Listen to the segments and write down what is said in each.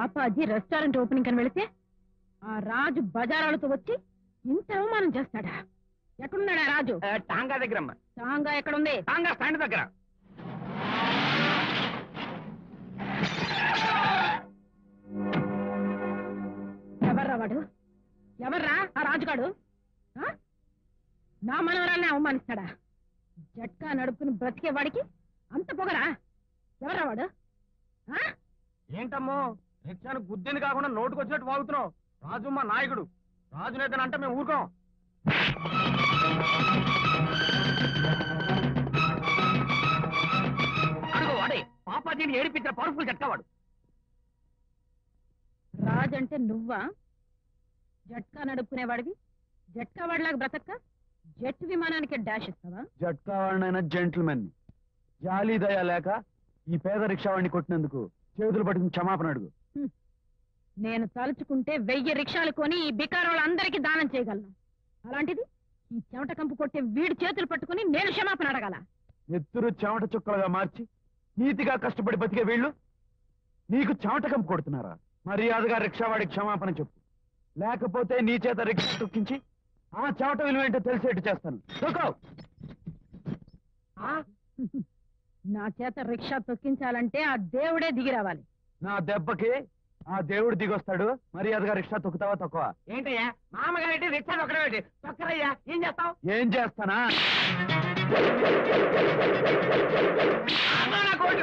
పాపాజీ restaurant opening అని వెళితే ఆ రాజు బజారాలతో వచ్చి ఇంత అవమానం చేస్తాడా ఎక్కడున్నాడా రాజు ఆ, టాంగా దగ్గర అమ్మా సాంగా ఎక్కడుంది టాంగా స్టాండ్ దగ్గర ఎవర్రా వాడు ఎవర్రా ఆ రాజుగాడు ఆ? నా మనవరాల్ని అవమానిస్తాడా జట్కా నడుపుకుని బ్రతికే వాడికి అంత పొగరా ఎవర్రా వాడు ఆ? ఏంటమ్మో రిక్షాను గుద్దింది కాకుండా నోటుకు వచ్చినట్టు వాగుతున్నావు రాజు మా నాయకుడు రాజు నేతనంటే మేము ఊరుకోం అడుగు వాడే పాపాజీని ఏడిపించిన పవర్ఫుల్ జట్కావాడు రాజు అంటే నువ్వా జట్కా నడుపుకునేవాడివి జట్కా వాడిలాగా బ్రతక్క జెట్ విమానానికి డాష్ ఇస్తావా జట్కా వాడినైనా జెంటిల్మెన్ జాలి దయ లేక ఈ పేద రిక్షా వాడిని కొట్టినందుకు చేతులు పట్టుకుని క్షమాపణ అడుగు నేను తలుచుకుంటే వెయ్యి రిక్షాలు కొని ఈ బికారోళ్ళందరికీ దానం చేయగలను అలాంటిది ఈ చెమట కంపు కొట్టే వీడి చేతులు పట్టుకుని నేను క్షమాపణ అడగాల ఎత్తురు చెమట చుక్కలుగా మార్చి నీతిగా కష్టపడి బతికే వీళ్ళు నీకు చెమట కంపు కొడుతున్నారా మర్యాదగా రిక్షావాడికి క్షమాపణ చెప్పు లేకపోతే నీ చేత రిక్షా తొక్కించి ఆ చెమట విలువ ఏంటో తెలిసేట్టు చేస్తాను తొక్కో. నా చేత రిక్షా తొక్కించాలంటే ఆ దేవుడే దిగి రావాలి నా దెబ్బకి ఆ దేవుడు దిగొస్తాడు మర్యాదగా రిక్షా తొక్కుతావా తక్కువ ఏంటయ్యా మామగారి రిక్షా ఒకటే తొక్కరయ్యా ఏం చేస్తావు ఏం చేస్తానా అమ్మా నా కోటు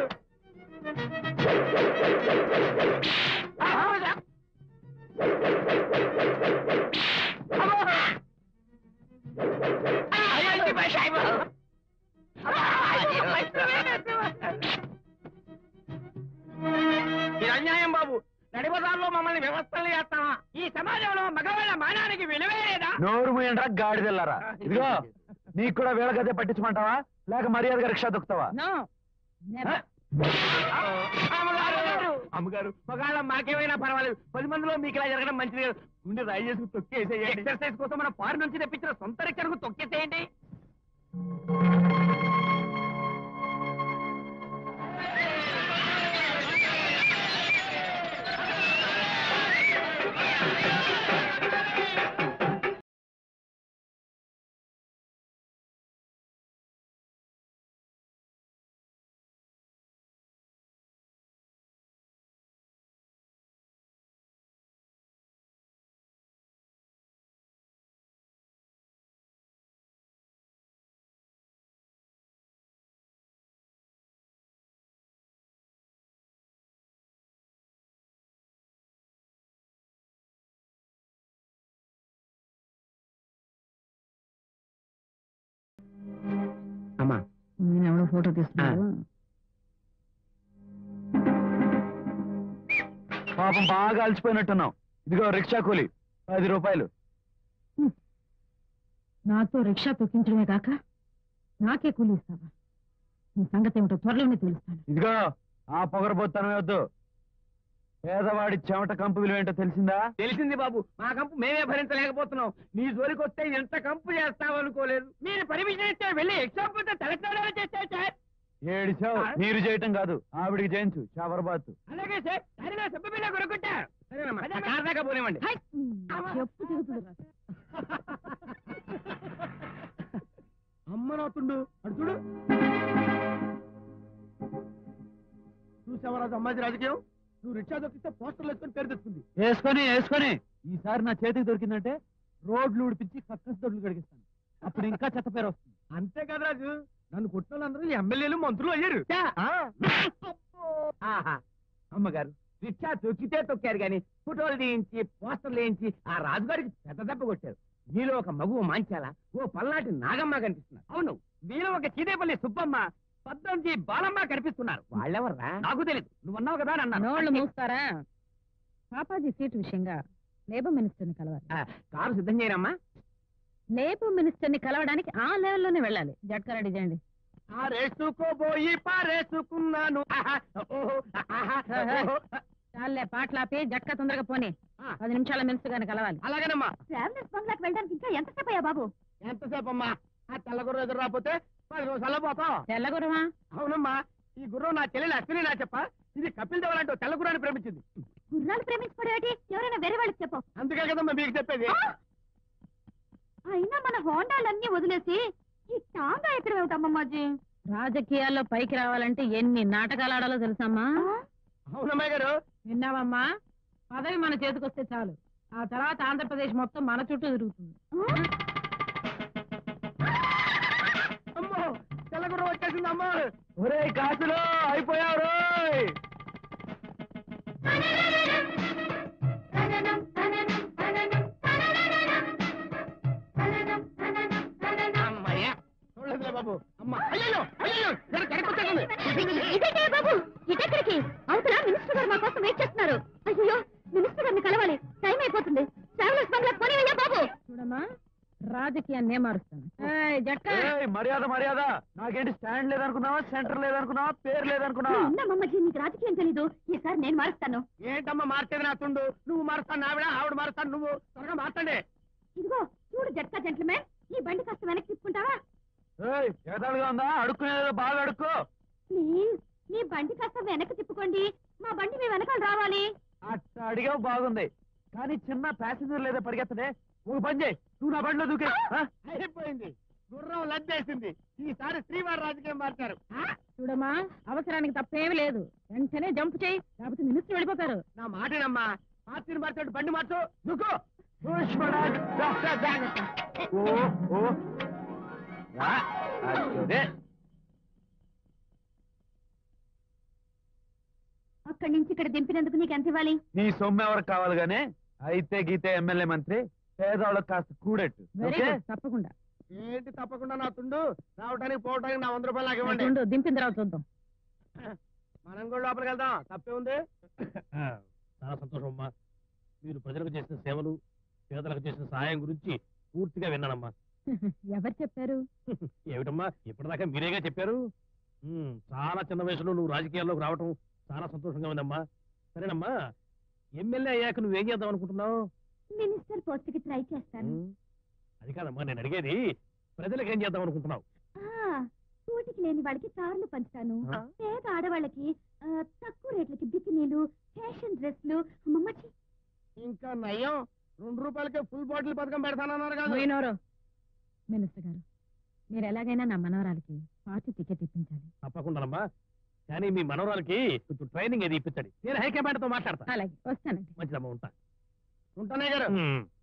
ఇది అన్యాయం బాబు నడిపదాల్లో మమ్మల్ని వ్యవస్థలు చేస్తావా ఈ సమాజంలో మగవాళ్ళ మానానికి విలువే లేదా నోరు మూయండ్రా గాడిదెల్లారా ఇదిగో నీకు కూడా వీళ్ళకదే పట్టించమంటావా లేక మర్యాదగా రిక్షా తొక్కుతావా నో నెవర్. అమ్మగారు అమ్మగారు మగాళ్ళ మాకేమైనా పర్వాలేదు పది మందిలో మీకు ఇలా జరగడం మంచిది కాదు. గుండె రాయి చేసుకు తొక్కేసేయండి ఎక్సర్సైజ్ కోసం మన పారి నుంచి తెప్పించిన సొంత రిక్షకు తొక్కేసేయండి అమ్మా నేను ఎవడో ఫోటో తీస్తున్నాడు పాపం బాగా అలసిపోయినట్టున్నావు ఇదిగో రిక్షా కూలి పది రూపాయలు నాతో రిక్షా తొక్కించడమే కాక నాకే కూలి ఇస్తావా నీ సంగతి ఏమిటో త్వరలోనే తెలుస్తాను ఇదిగో ఆ పొగరబోత్తనమే వద్దు పేదవాడి చెమట కంపు విలువ ఏంటో తెలిసిందా తెలిసింది బాబు మా కంపు మేమే భరించలేకపోతున్నాం నీ జోలికి వస్తే ఎంత కంపు చేస్తావు అనుకోలేదు మీరు పర్మిషన్ ఇస్తే వెళ్ళి ఎగ్జాంపుల్ తెలంగాణలో చేస్తారు సార్ ఏడిచావు మీరు చేయటం కాదు ఆవిడికి చేయించు షాబర్బాత్ అలాగే సార్ సరేనా సబ్బు బిళ్ళ కొనుక్కుంటా సరేనమ్మా నా కార్ దాకా పోనివ్వండి హై! చెప్పు దిగుతుంది రా. అమ్మ నాతుండు అడు చూడు చూసావా రాజు అమ్మాయి రాజకీయం నువ్వు రిక్షా దొక్కిస్తే పోస్టర్లు వేసుకొని పేరు తెచ్చుకుంది వేసుకొని వేసుకొని ఈసారి నా చేతికి దొరికిందంటే రోడ్లు ఉడిపించి కక్కస్ దొడ్లు కడిగిస్తాను అప్పుడు ఇంకా చెత్త పేరు వస్తుంది అంతే కదా రాజు నన్ను కొట్టిన వాళ్ళందరూ ఎమ్మెల్యేలు మంత్రులు అయ్యారు ఆ. ఆహా. అమ్మగారు రిక్షా తొక్కితే తొక్కారు గాని ఫోటోలు తీయించి పోస్టర్లు వేయించి ఆ రాజుగారికి పెద్ద దెబ్బ కొట్టారు మీలో ఒక మగువ మాంచాల ఓ పల్నాటి నాగమ్మ కనిపిస్తున్నారు అవును మీలో ఒక చీదేపల్లి సుబ్బమ్మ పద్దంజి బాలమ్మ కనిపిస్తున్నారు వాళ్ళెవర్రా నాకు తెలియదు నువ్వు అన్నావు కదా అని నోళ్ళు అన్నాను మూస్తారా పాపాజీ సీట్ విషయంగా లేబర్ మినిస్టర్ ని కలవాలి ఆ, కారు సిద్ధం చేయనమ్మా లేబర్ మినిస్టర్ ని కలవడానికి ఆ లెవెల్లోనే వెళ్ళాలి జట్కా రెడీ చేయండి ఆరేసుకోబోయి పారేసుకున్నాను ఆహా, ఓహో, ఆహా, ఓహో. చాలే పాటలాపి జట్కా తొందరగా పోనీ ఆ. పది నిమిషాల మినిస్టర్ గారిని కలవాలి అలాగేనమ్మా ట్రావెలర్స్ బంగ్లాకి వెళ్ళడానికి ఇంకా ఎంతసేపు అయ్యా బాబు ఎంతసేపు అమ్మా ఆ తెల్ల గుర్రం ఎదురు రాకపోతే పది నిమిషాల్లో పోతాం తెల్లగురమా అవునమ్మా ఈ గుర్రం నా చెల్లెలు అశ్విని నా చెప్ప ఇది కపిల్ దేవ్ లాంటి ఓ తెల్ల గుర్రాన్ని ప్రేమించింది గుర్రాలు ప్రేమించుకోవడం ఎవరైనా వేరే వాళ్ళకి చెప్పు అందుకే కదమ్మా మీకు చెప్పేది అయినా మన హోండాలన్నీ వదిలేసి ఈ టాంగా ఎక్కడ వెళ్తామమ్మాజీ రాజకీయాల్లో పైకి రావాలంటే ఎన్ని నాటకాలు ఆడాలో తెలుసమ్మా అవునమ్మాయి గారు విన్నావమ్మా పదవి మన చేతికొస్తే చాలు ఆ తర్వాత ఆంధ్రప్రదేశ్ మొత్తం మన చుట్టూ తిరుగుతుంది అమ్మో తెల్లగుర్రం వచ్చేసింది అమ్మా ఒరే కాసులు అయిపోయావు రోయ్ అమ్మయ్యా చూడలేదులే బాబు అమ్మ అయ్యో అయ్యో కరెక్ట్ ఇదేంటే బాబు ఇటెక్కడికి అవతల మినిస్టర్ గారు మా కోసం వెయిట్ చేస్తున్నారు అయ్యో మినిస్టర్ గారిని కలవాలి టైం అయిపోతుంది ట్రావెలర్స్ బంగ్లా పోనీవయ్యా బాబు చూడమ్మా రాజకీయాన్ని మారుస్తాను ఏయ్, జట్కా ఏయ్, మర్యాద మర్యాద నాకేంటి స్టాండ్ లేదనుకున్నావా సెంటర్ లేదనుకున్నావా పేరు లేదనుకున్నావా ఉన్నమ్మమ్మజీ నీకు రాజకీయం తెలీదు ఈసారి నేను మారుస్తాను ఏంటమ్మా మార్చేది నా తుండు నువ్వు మారుస్తాను ఆవిడ ఆవిడ మారుస్తాను నువ్వు త్వరగా మార్చండి ఇదిగో చూడు జట్కా జెంట్లమే ఈ బండి కాస్త వెనక్కి తిప్పుకుంటావా ఏయ్, ఎగతాళిగా ఉందా అడుక్కునేదో బాగా అడుక్కో ప్లీజ్ మీ బండి కాస్త వెనక్కి తిప్పుకోండి మా బండి మీ వెనకాల రావాలి అట్ట అడిగావు బాగుంది కానీ చిన్న ప్యాసింజర్ లేదా పరిగెత్తనే ఒక పని చేయి నువ్వు నా బండిలో దూకే ఆ? అయిపోయింది గుర్రం లద్దేసింది ఈసారి శ్రీవారి రాజకీయం మార్చారు ఆ? చూడమ్మా అవసరానికి తప్పేమీ లేదు వెంటనే జంప్ చేయి లేకపోతే మినిస్టర్ వెళ్ళిపోతారు నా మాటేనమ్మా పార్టీని మార్చాడు బండి మార్చు దుక్కు పుష్పరాజ్, దా, దా, దా. ఓ ఓ రా, అదే. అక్కడి నుంచి ఇక్కడ దింపినందుకు నీకు ఎంత ఇవ్వాలి నీ సొమ్ము ఎవరికి కావాలి గానీ అయితే గీతే ఎమ్మెల్యే మంత్రి పేదవాళ్ళకి కాస్త కూడెట్టు వెరీ ఓకే గుడ్ తప్పకుండా ఏంటి తప్పకుండా నా తుండు రావడానికి పోవడానికి నా వంద రూపాయలు నాకు ఇవ్వండి ఉండు, దింపిన తర్వాత చూద్దాం మనం కూడా లోపలికి వెళ్దాం తప్పే ఉంది చాలా సంతోషం అమ్మా మీరు ప్రజలకు చేసిన సేవలు పేదలకు చేసిన సహాయం గురించి పూర్తిగా విన్నానమ్మా ఎవరు చెప్పారు ఏమిటమ్మా ఇప్పటిదాకా మీరేగా చెప్పారు ఉమ్, చాలా చిన్న వయసులో నువ్వు రాజకీయాల్లోకి రావటం చాలా సంతోషంగా ఉందమ్మా సరేనమ్మా ఎమ్మెల్యే అయ్యాక నువ్వేం చేద్దాం అనుకుంటున్నావు మినిస్టర్ పోస్ట్ కి ట్రై చేస్తాను ఉమ్, అది కాదమ్మా నేను అడిగేది ప్రజలకు ఏం చేద్దాం అనుకుంటున్నావు ఆ, కూటికి లేని వాళ్ళకి కార్లు పంచుతాను ఆ. పేద ఆడవాళ్ళకి ఆ, తక్కువ రేట్లకి బికినీలు ఫ్యాషన్ డ్రెస్లు అమ్మమ్మచ్చి ఇంకా నయ్యం రెండు రూపాయలకే ఫుల్ బాటిల్ పథకం పెడతానన్నారు కాదు పోయినోరు మినిస్టర్ గారు మీరు ఎలాగైనా నా మనవరాలకి పార్టీ టికెట్ ఇప్పించాలి తప్పకుండానమ్మా కానీ మీ మనవరాలకి కొంచెం ట్రైనింగ్ అది ఇప్పించండి నేను హైకమాండ్ తో మాట్లాడతా అలాగే వస్తానండి మంచిదమ్మా ఉంటా ఉంటానే గారు ఉమ్.